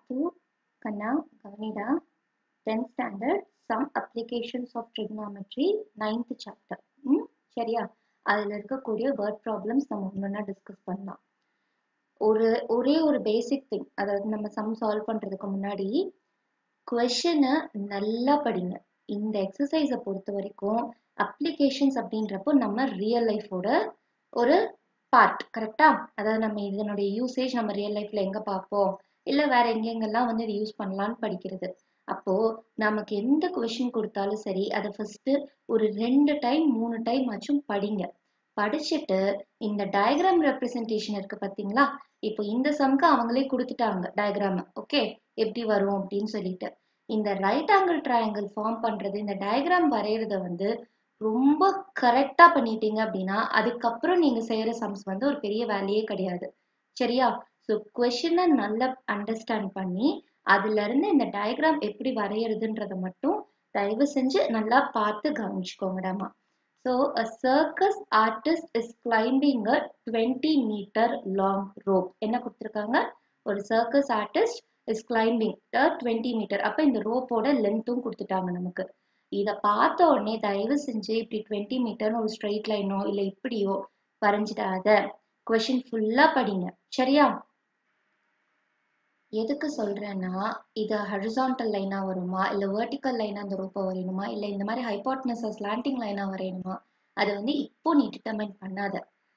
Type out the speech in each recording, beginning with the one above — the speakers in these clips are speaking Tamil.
டூ கண்ணா கவனிடா tenth standard some applications of trigonometry ninth chapter ம் சரியா அதில் இருக்கக்கூடிய வேர்ட் ப்ராப்ளம்ஸ் நம்ம ஒன்றா டிஸ்கஸ் பண்ணலாம் ஒரு ஒரே ஒரு பேசிக் திங் அதாவது நம்ம சம் சால்வ் பண்ணுறதுக்கு முன்னாடி கொஷனை நல்லா படிங்க இந்த எக்ஸசைஸை பொறுத்த வரைக்கும் அப்ளிகேஷன்ஸ் அப்படின்றப்போ நம்ம ரியல் லைஃபோட ஒரு பார்ட் கரெக்டா அதாவது நம்ம இதனுடைய யூசேஜ் நம்ம ரியல் லைஃப்ல எங்க பார்ப்போம் இல்ல வேற எங்கெங்கெல்லாம் வந்து இதை யூஸ் பண்ணலாம்னு படிக்கிறது அப்போ நமக்கு எந்த கொஷின் கொடுத்தாலும் சரி அதை ஃபர்ஸ்ட் ஒரு ரெண்டு டைம் மூணு டைம் ஆச்சும் படிங்க படிச்சுட்டு இந்த டயக்ராம் ரெப்ரசன்டேஷன் இருக்கு பாத்தீங்களா இப்போ இந்த சம்க்கு அவங்களே கொடுத்துட்டாங்க டயக்ராம் ஓகே எப்படி வரும் அப்படின்னு சொல்லிட்டு இந்த ரைட் ஆங்கிள் ட்ரையாங்கிள் ஃபார்ம் பண்றது இந்த டயக்ராம் வரைகிறத வந்து ரொம்ப கரெக்டா பண்ணிட்டீங்க அப்படின்னா அதுக்கப்புறம் நீங்க செய்யற சம்ஸ் வந்து ஒரு பெரிய வேலையே கிடையாது சரியா ஸோ கொஷினை நல்லா அண்டர்ஸ்டாண்ட் பண்ணி அதுல இருந்து இந்த டயக்ராம் எப்படி வரைகிறதுன்றத மட்டும் தயவு செஞ்சு நல்லா பார்த்து கவனிச்சுக்கோங்கடாமா so a circus artist is climbing a twenty metre long rope என்ன கொடுத்துருக்காங்க ஒரு circus artist is climbing a twenty metre அப்போ இந்த ரோப்போட லென்த்தும் கொடுத்துட்டாங்க நமக்கு இதை பார்த்த உடனே தயவு செஞ்சு இப்படி டுவெண்ட்டி மீட்டர்னு ஒரு ஸ்ட்ரெயிட் லைனோ இல்லை இப்படியோ வரைஞ்சிடாத கொஷின் ஃபுல்லாக படிங்க சரியா எதுக்கு சொல்றேன்னா இது ஹரிசான்டல் லைனா வருமா இல்ல வெர்டிக்கல் லைனா அந்த ரோப்பை வரையணுமா இல்ல இந்த மாதிரி ஹைபாட்னஸ் ஸ்லாண்டிங் லைனா வரையணுமா அது வந்து இப்போ நீ டிட்டர்மைன் பண்ணாத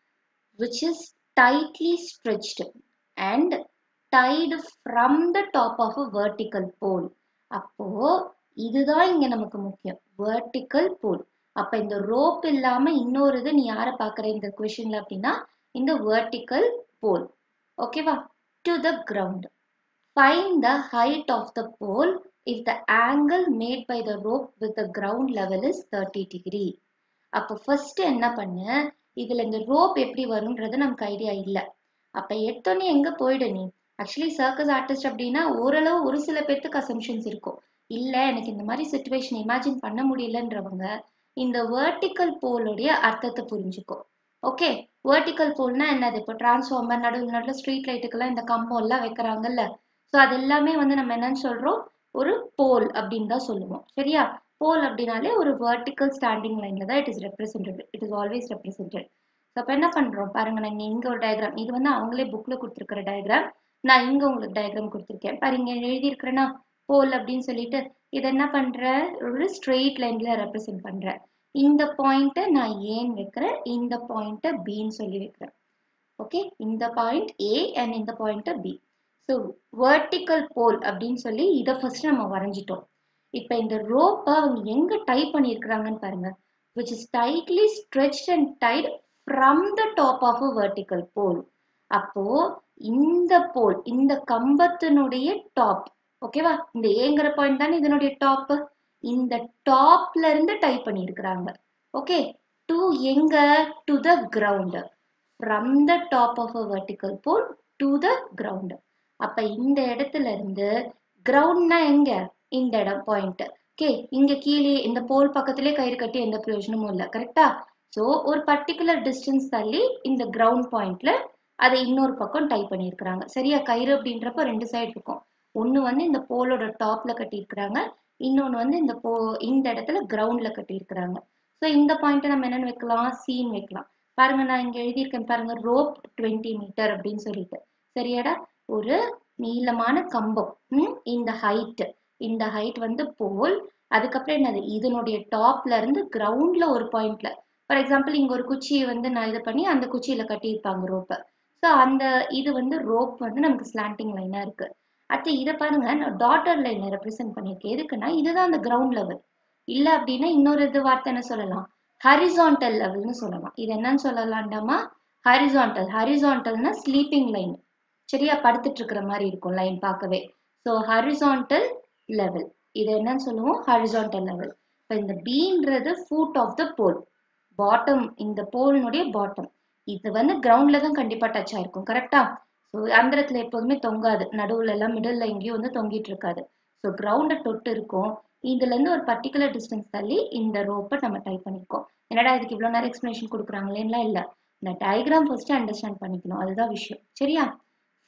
which is tightly stretched and tied from the top of a vertical pole அப்போ இதுதான் இங்க நமக்கு முக்கியம் வெர்டிக்கல் போல் அப்ப இந்த ரோப் இல்லாம இன்னொரு இது நீ யாரை பாக்குற இந்த கொஷின்ல அப்படின்னா இந்த வெர்டிக்கல் போல் ஓகேவா to the ground Find the height of the pole if the angle made by the rope with the ground level is 30 degree. அப்போ ஃபர்ஸ்ட் என்ன பண்ணு இதுல இந்த ரோப் எப்படி வரும்ன்றது நமக்கு ஐடியா இல்லை அப்ப எடுத்தோன்னே எங்க போயிடு நீ ஆக்சுவலி சர்க்கஸ் ஆர்டிஸ்ட் அப்படின்னா ஓரளவு ஒரு சில பேர்த்துக்கு அசம்ஷன்ஸ் இருக்கும் இல்ல எனக்கு இந்த மாதிரி சுச்சுவேஷன் இமேஜின் பண்ண முடியலன்றவங்க இந்த வேர்டிக்கல் போலுடைய அர்த்தத்தை புரிஞ்சுக்கோ ஓகே வேர்டிக்கல் போல்னா என்னது இப்போ டிரான்ஸ்ஃபார்மர் நடுவில் நடுவில் ஸ்ட்ரீட் லைட்டுக்கெல்லாம் இந்த கம்பம் எல்லாம் வைக்கிறாங்கல்ல ஸோ அது எல்லாமே வந்து நம்ம என்னன்னு சொல்றோம் ஒரு போல் அப்படின்னு தான் சொல்லுவோம் சரியா போல் அப்படின்னாலே ஒரு வெர்டிக்கல் ஸ்டாண்டிங் லைன்ல தான் it is represented it is always represented so அப்போ என்ன பண்றோம் பாருங்க நான் இங்க ஒரு டயக்ராம் இது வந்து அவங்களே புக்ல கொடுத்துருக்கிற டயக்ராம் நான் இங்க உங்களுக்கு டயக்ராம் கொடுத்துருக்கேன் பாருங்க எழுதியிருக்கிறேன்னா போல் அப்படின்னு சொல்லிட்டு இதை என்ன பண்ற ஒரு ஸ்ட்ரெயிட் லைன்ல ரெப்ரசென்ட் பண்றேன் இந்த பாயிண்ட்டை நான் ஏன்னு வைக்கிறேன் இந்த பாயிண்ட்டை பின்னு சொல்லி வைக்கிறேன் ஓகே இந்த பாயிண்ட் ஏ அண்ட் இந்த பாயிண்ட்டை பி ஸோ வேர்டிக்கல் போல் அப்படின்னு சொல்லி இதை ஃபர்ஸ்ட் நம்ம வரைஞ்சிட்டோம் இப்போ இந்த ரோப்பை அவங்க எங்க டைப் பண்ணியிருக்கிறாங்கன்னு பாருங்க which is tightly stretch and tight from the top of a vertical pole அப்போ இந்த போல் இந்த கம்பத்தினுடைய டாப் ஓகேவா இந்த ஏங்கிற பாயிண்ட் தானே இதனுடைய டாப் இந்த டாப்ல இருந்து டைப் பண்ணியிருக்கிறாங்க ஓகே டு எங்க to the ground from the top of a vertical pole to the ground அப்ப இந்த இடத்துல இருந்து கிரவுண்ட்னா எங்க இந்த இடம் பாயிண்ட் ஓகே இங்க கீழே இந்த போல் பக்கத்திலே கயிறு கட்டி எந்த பிரயோஜனமும் இல்லை கரெக்டா ஸோ ஒரு பர்டிகுலர் டிஸ்டன்ஸ் தள்ளி இந்த கிரவுண்ட் பாயிண்ட்ல அதை இன்னொரு பக்கம் டைப் பண்ணியிருக்கிறாங்க சரியா கயிறு அப்படின்றப்ப ரெண்டு சைடு இருக்கும் ஒன்று வந்து இந்த போலோட டாப்ல கட்டியிருக்கிறாங்க இன்னொன்று வந்து இந்த போ இந்த இடத்துல கிரவுண்ட்ல கட்டியிருக்கிறாங்க ஸோ இந்த பாயிண்ட்டை நம்ம என்னன்னு வைக்கலாம் சீன் வைக்கலாம் பாருங்க நான் இங்க எழுதியிருக்கேன் பாருங்க ரோப் டுவெண்ட்டி மீட்டர் அப்படின்னு சொல்லிட்டு சரியாடா ஒரு நீளமான கம்பம் ம் இந்த ஹைட் இந்த ஹைட் வந்து போல் அதுக்கப்புறம் என்னது இதனுடைய டாப்ல இருந்து கிரவுண்ட்ல ஒரு பாயிண்ட்ல ஃபார் எக்ஸாம்பிள் இங்க ஒரு குச்சியை வந்து நான் இது பண்ணி அந்த குச்சியில கட்டியிருப்பாங்க ரோப்பை ஸோ அந்த இது வந்து ரோப் வந்து நமக்கு ஸ்லாண்டிங் லைனா இருக்கு அடுத்து இதை பாருங்க நான் டாட்டர் லைன்ல ரெப்ரசென்ட் பண்ணியிருக்கேன் எதுக்குன்னா இதுதான் அந்த கிரவுண்ட் லெவல் இல்ல அப்படின்னா இன்னொரு இது வார்த்தை என்ன சொல்லலாம் ஹரிசான்டல் லெவல்னு சொல்லலாம் இது என்னன்னு சொல்லலாம்டாமா ஹரிசான்டல் ஹரிசான்டல்னா ஸ்லீப்பிங் லைன் சரியா படுத்துட்டு இருக்கிற மாதிரி இருக்கும் லைன் பார்க்கவே ஸோ ஹரிசான்டல் லெவல் இது என்னன்னு சொல்லுவோம் ஹரிசான்டல் லெவல் இப்போ இந்த பீன்றது foot of the pole bottom இந்த போலினுடைய பாட்டம் இது வந்து கிரவுண்ட்ல தான் கண்டிப்பா டச் ஆயிருக்கும் கரெக்டா ஸோ அந்த இடத்துல எப்போதுமே தொங்காது நடுவுல எல்லாம் மிடில் எங்கேயும் வந்து தொங்கிட்டு இருக்காது ஸோ கிரவுண்டை தொட்டு இருக்கும் இதுல இருந்து ஒரு பர்டிகுலர் டிஸ்டன்ஸ் தள்ளி இந்த ரோப்பை நம்ம டைப் பண்ணிருக்கோம் என்னடா இதுக்கு இவ்வளவு நேரம் எக்ஸ்பிளேஷன் கொடுக்குறாங்களேன்னா இல்ல இந்த டயக்ராம் ஃபர்ஸ்ட் அண்டர்ஸ்டாண்ட் பண்ணிக்கணும் அதுதான் விஷயம் சரியா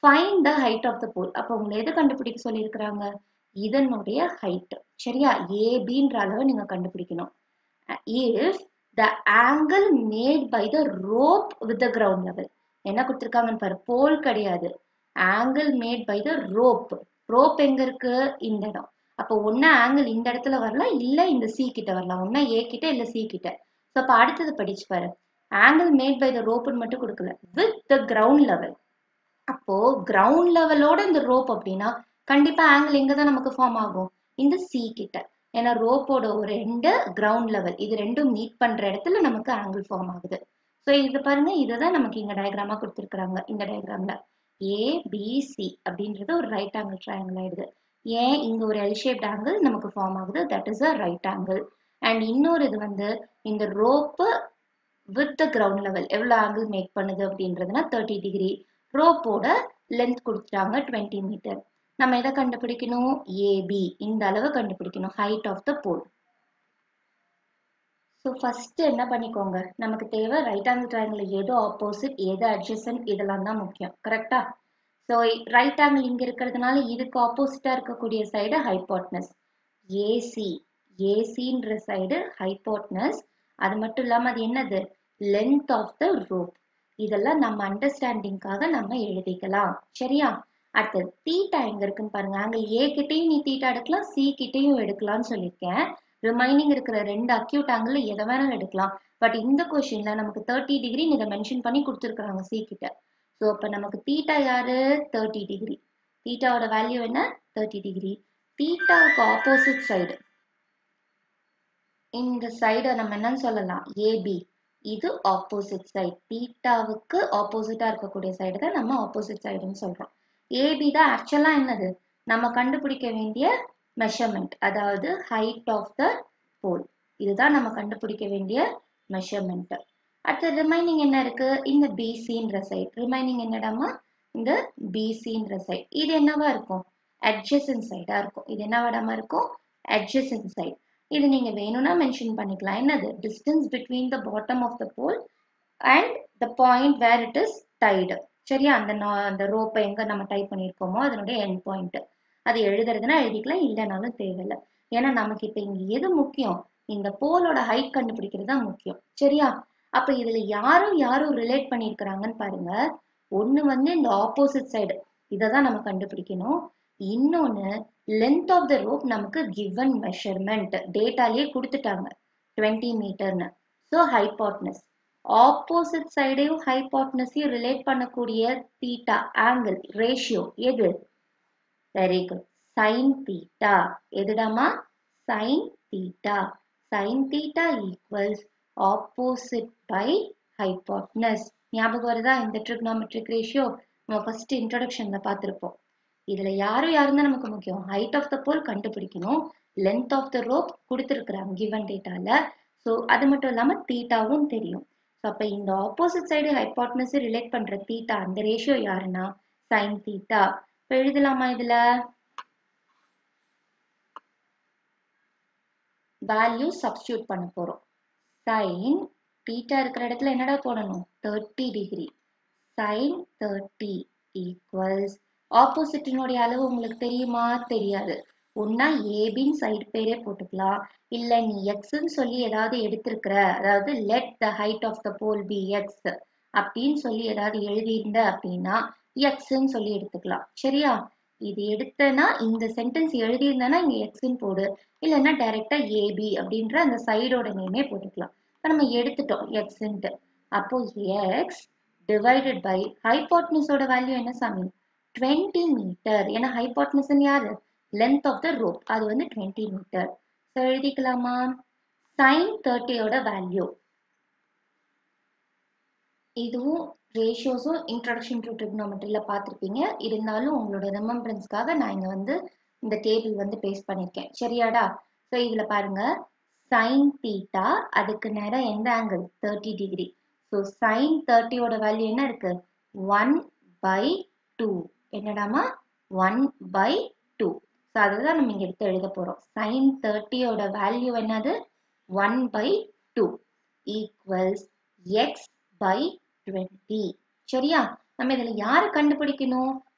find the height of the pole அப்போ உங்களை எது கண்டுபிடிக்க சொல்லியிருக்கிறாங்க இதனுடைய ஹைட் சரியா ஏபின்ற அளவை நீங்க கண்டுபிடிக்கணும் if the angle made by the rope with the ground level என்ன கொடுத்துருக்காங்கன்னு பாரு போல் கிடையாது angle made by the rope rope எங்க இருக்கு இந்த இடம் அப்போ ஒன்னா ஆங்கிள் இந்த இடத்துல வரலாம் இல்ல இந்த சி கிட்ட வரலாம் ஒன்னா ஏ கிட்ட இல்ல சி கிட்ட ஸோ அப்போ அடுத்தது படிச்சு பாரு ஆங்கிள் மேட் பை த ரோப்னு மட்டும் கொடுக்கல வித் த கிரவுண்ட் லெவல் அப்போ கிரவுண்ட் லெவலோட இந்த ரோப் அப்படின்னா கண்டிப்பா ஆங்கிள் எங்க தான் நமக்கு ஃபார்ம் ஆகும் இந்த சி கிட்ட ஏன்னா ரோப்போட ஒரு ரெண்டு கிரவுண்ட் லெவல் இது ரெண்டும் மீட் பண்ற இடத்துல நமக்கு ஆங்கிள் ஃபார்ம் ஆகுது ஸோ இது பாருங்க இதை தான் நமக்கு இங்க டயக்ராமா கொடுத்துருக்காங்க இந்த டயக்ராம்ல ஏபிசி அப்படின்றது ஒரு ரைட் ஆங்கிள் ட்ரையாங்கிள் ஆயிடுது ஏன் இங்க ஒரு எல் ஷேப்ட் ஆங்கிள் நமக்கு ஃபார்ம் ஆகுது that is a right angle and இன்னொரு இது வந்து இந்த rope with the ground level எவ்வளோ ஆங்கிள் மேக் பண்ணுது அப்படின்றதுனா தேர்ட்டி டிகிரி ரோப்போட லென்த் கொடுத்துட்டாங்க டுவெண்ட்டி மீட்டர் நம்ம எதை கண்டுபிடிக்கணும் ஏபி இந்த அளவு கண்டுபிடிக்கணும் height of the pole so first என்ன பண்ணிக்கோங்க நமக்கு தேவை ரைட் ஆங்கிள் ட்ரையாங்கிள் எது ஆப்போசிட் எது அட்ஜசன்ட் இதெல்லாம் தான் முக்கியம் கரெக்டா ஸோ ரைட் ஆங்கிள் இங்க இருக்கிறதுனால இதுக்கு ஆப்போசிட்டா இருக்கக்கூடிய சைடு ஹைபாட்னஸ் ஏசி ஏசின்ற சைடு ஹைபாட்னஸ் அது மட்டும் இல்லாம அது என்னது லென்த் ஆஃப் த ரோப் இதெல்லாம் நம்ம அண்டர்ஸ்டாண்டிங்காக நம்ம எழுதிக்கலாம் சரியா அடுத்தது தீட்டா எங்க இருக்குன்னு பாருங்க அங்க ஏ கிட்டையும் நீ தீட்டா எடுக்கலாம் சி கிட்டையும் எடுக்கலாம்னு சொல்லியிருக்கேன் ரிமைனிங் இருக்கிற ரெண்டு அக்யூட் ஆங்கிள் எதை வேணாலும் எடுக்கலாம் பட் இந்த கொஸ்டின்ல நமக்கு தேர்ட்டி டிகிரி இதை மென்ஷன் பண்ணி கொடுத்துருக்காங்க சி கிட்ட ஸோ அப்ப நமக்கு தீட்டா யாரு தேர்ட்டி டிகிரி தீட்டாவோட வேல்யூ என்ன தேர்ட்டி டிகிரி தீட்டாவுக்கு ஆப்போசிட் சைடு இந்த சைடை நம்ம என்னன்னு சொல்லலாம் ஏபி இது ஆப்போசிட் சைடு தீட்டாவுக்கு ஆப்போசிட்டா இருக்கக்கூடிய சைடு தான் நம்ம ஆப்போசிட் சைடுன்னு சொல்றோம் ஏபி தான் ஆக்சுவலா என்னது நம்ம கண்டுபிடிக்க வேண்டிய மெஷர்மெண்ட் அதாவது ஹைட் ஆஃப் த போல் இதுதான் நம்ம கண்டுபிடிக்க வேண்டிய மெஷர்மெண்ட் அடுத்து ரிமைனிங் என்ன இருக்கு இந்த பிசின்ற சைடு ரிமைனிங் என்னடாமா இந்த பிசின்ற சைடு இது என்னவா இருக்கும் அட்ஜசன் சைடா இருக்கும் இது என்னவாடாம இருக்கும் அட்ஜசன் சைடு இது நீங்க வேணும்னா மென்ஷன் பண்ணிக்கலாம் என்னது distance between the bottom of the pole and the point where it is tied சரியா அந்த அந்த ரோப்பை எங்க நம்ம டைப் பண்ணியிருக்கோமோ அதனுடைய எண்ட் பாயிண்ட் அது எழுதுறதுன்னா எழுதிக்கலாம் இல்லைனாலும் தேவையில்லை ஏன்னா நமக்கு இப்ப இங்க எது முக்கியம் இந்த போலோட ஹைட் கண்டுபிடிக்கிறது தான் முக்கியம் சரியா அப்ப இதுல யாரும் யாரும் ரிலேட் பண்ணியிருக்கிறாங்கன்னு பாருங்க ஒண்ணு வந்து இந்த ஆப்போசிட் சைடு இதை தான் நம்ம கண்டுபிடிக்கணும் இன்னொன்னு லென்த் ஆஃப் த ரோப் நமக்கு கிவன் மெஷர்மெண்ட் டேட்டாலேயே கொடுத்துட்டாங்க டுவெண்ட்டி மீட்டர்னு ஸோ ஹைபாட்னஸ் ஆப்போசிட் சைடையும் ஹைபாட்னஸையும் ரிலேட் பண்ணக்கூடிய தீட்டா ஆங்கிள் ரேஷியோ எது வெரி குட் சைன் தீட்டா எதுடாமா sine theta sine theta equals opposite by hypotenuse ஞாபகம் வருதா இந்த ட்ரிக்னாமெட்ரிக் ரேஷியோ நம்ம ஃபர்ஸ்ட் இன்ட்ரடக்ஷன்ல பார்த்திருப்போம் இதுல யாரும் யாரும் தான் நமக்கு முக்கியம் ஹைட் ஆஃப் த போல் கண்டுபிடிக்கணும் லென்த் ஆஃப் த ரோப் கொடுத்துருக்குறாங்க கிவன் டேட்டால ஸோ அது மட்டும் இல்லாம தீட்டாவும் தெரியும் ஸோ அப்ப இந்த ஆப்போசிட் சைடு ஹைபாட்னஸ் ரிலேட் பண்ற தீட்டா அந்த ரேஷியோ யாருன்னா சைன் தீட்டா இப்போ எழுதலாமா இதுல வேல்யூ சப்ஸ்டியூட் பண்ண போறோம் சைன் தீட்டா இருக்கிற இடத்துல என்னடா போடணும் thirty degree sine thirty equals ஆப்போசிட்டினுடைய அளவு உங்களுக்கு தெரியுமா தெரியாது ஒன்னா ஏபின்னு சைடு பேரே போட்டுக்கலாம் இல்ல நீ எக்ஸ்ன்னு சொல்லி ஏதாவது எடுத்திருக்கிற அதாவது let the height of the pole be x அப்படின்னு சொல்லி ஏதாவது எழுதியிருந்த அப்படின்னா எக்ஸ்ன்னு சொல்லி எடுத்துக்கலாம் சரியா இது எடுத்தனா இந்த சென்டென்ஸ் எழுதியிருந்தனா இங்க எக்ஸ்ன்னு போடு இல்லைன்னா டைரக்டா ஏபி அப்படின்ற அந்த சைடோட நேமே போட்டுக்கலாம் இப்போ நம்ம எடுத்துட்டோம் எக்ஸ்ன்ட்டு அப்போ எக்ஸ் டிவைடட் பை ஹைபாட்னஸோட வேல்யூ என்ன சாமி டுவெண்ட்டி மீட்டர் ஏன்னா ஹைபாட்னஸ் யாரு லென்த் ஆஃப் த ரோப் அது வந்து டுவெண்ட்டி மீட்டர் ஸோ எழுதிக்கலாமா சைன் தேர்ட்டியோட வேல்யூ இதுவும் ரேஷியோஸும் இன்ட்ரடக்ஷன் டு ட்ரிக்னோமெட்ரியில் பார்த்துருப்பீங்க இருந்தாலும் உங்களோட ரிமம்பரன்ஸ்க்காக நான் இங்கே வந்து இந்த டேபிள் வந்து பேஸ்ட் பண்ணியிருக்கேன் சரியாடா ஸோ இதில் பாருங்க சைன் தீட்டா அதுக்கு நேரம் எந்த angle thirty degree so sine தேர்ட்டியோட வேல்யூ என்ன இருக்கு ஒன் பை டூ என்னடாமா ஒன் பை டூ ஸோ அதுதான் நம்ம இங்கே எடுத்து எழுத போகிறோம் சைன் தேர்ட்டியோட வேல்யூ என்னது one by two equals x by twenty சரியா நம்ம இதில் யாரை கண்டுபிடிக்கணும்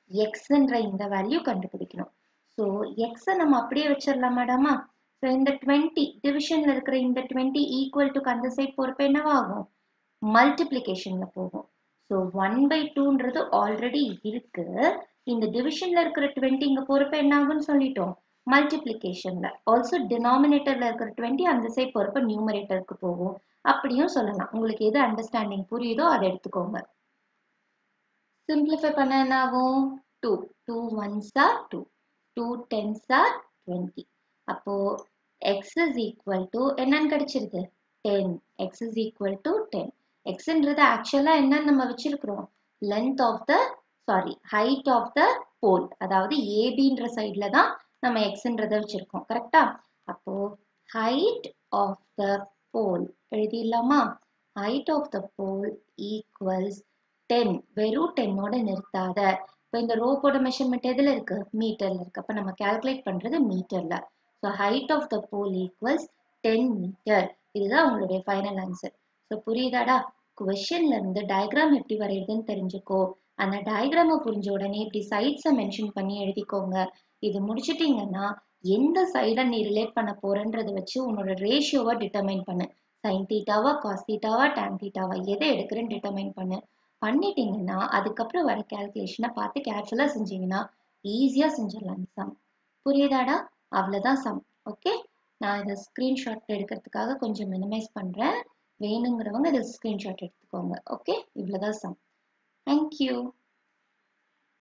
எக்ஸ்ன்ற இந்த வேல்யூ கண்டுபிடிக்கணும் ஸோ எக்ஸை நம்ம அப்படியே வச்சிடலாம் மேடமா ஸோ இந்த டுவெண்ட்டி டிவிஷன்ல இருக்கிற இந்த டுவெண்ட்டி ஈக்குவல் டு அந்த சைட் போறப்ப என்னவாகும் மல்டிப்ளிகேஷன்ல போகும் ஸோ ஒன் பை டூன்றது ஆல்ரெடி இருக்கு இந்த டிவிஷன்ல இருக்கிற டுவெண்ட்டி இங்க போறப்ப என்ன ஆகும்னு சொல்லிட்டோம் மல்டிப்ளிகேஷன்ல ஆல்சோ டினாமினேட்டர்ல இருக்கிற டுவெண்ட்டி அந்த சைட் போறப்ப நியூமரேட்டருக்கு போகும் அப்படியும் சொல்லலாம் உங்களுக்கு எது அண்டர்ஸ்டாண்டிங் புரியுதோ அதை எடுத்துக்கோங்க சிம்பிளிஃபை பண்ண என்ன ஆகும் two two ones are two two tens are twenty அப்போ எக்ஸ் இஸ் ஈக்குவல் டு என்னன்னு கிடைச்சிருது ten x is equal to ten எக்ஸ்ன்றது ஆக்சுவலா என்னன்னு நம்ம வச்சிருக்கிறோம் length of the sorry height of the pole அதாவது ஏபின்ற சைட்ல தான் நம்ம எக்ஸ்ன்றத வச்சிருக்கோம் கரெக்டா அப்போ ஹைட் ஆஃப் த போல் எழுதிடலாமா height of the pole equals ten வெறும் டென்னோட நிறுத்தாத இப்போ இந்த ரோப்போட மெஷர்மெண்ட் எதுல இருக்கு மீட்டர்ல இருக்கு அப்ப நம்ம கால்குலேட் பண்றது மீட்டர்ல so height of the pole equals ten meter இதுதான் உங்களுடைய ஃபைனல் ஆன்சர் ஸோ புரியுதாடா கொஷன்ல இருந்து டயக்ராம் எப்படி வரையுதுன்னு தெரிஞ்சுக்கோ அந்த டயக்ராமை புரிஞ்ச உடனே இப்படி சைட்ஸை மென்ஷன் பண்ணி எழுதிக்கோங்க இது முடிச்சிட்டீங்கன்னா எந்த சைடை நீ ரிலேட் பண்ண போறன்றதை வச்சு உன்னோட ரேஷியோவை டிட்டர்மைன் பண்ணு சைன் தீட்டாவா காஸ் தீட்டாவா டேன் தீட்டாவா எதை எடுக்கிறேன்னு டிட்டர்மைன் பண்ணு பண்ணிட்டீங்கன்னா அதுக்கப்புறம் வர கால்குலேஷனை பார்த்து கேர்ஃபுல்லாக செஞ்சீங்கன்னா ஈஸியாக செஞ்சிடலாம் சம் புரியுதாடா அவ்வளோதான் சம் ஓகே நான் இதை ஸ்க்ரீன்ஷாட் எடுக்கிறதுக்காக கொஞ்சம் மினிமைஸ் பண்ணுறேன் வேணுங்கிறவங்க இதை ஸ்க்ரீன்ஷாட் எடுத்துக்கோங்க ஓகே இவ்வளோதான் சம் தேங்க்யூ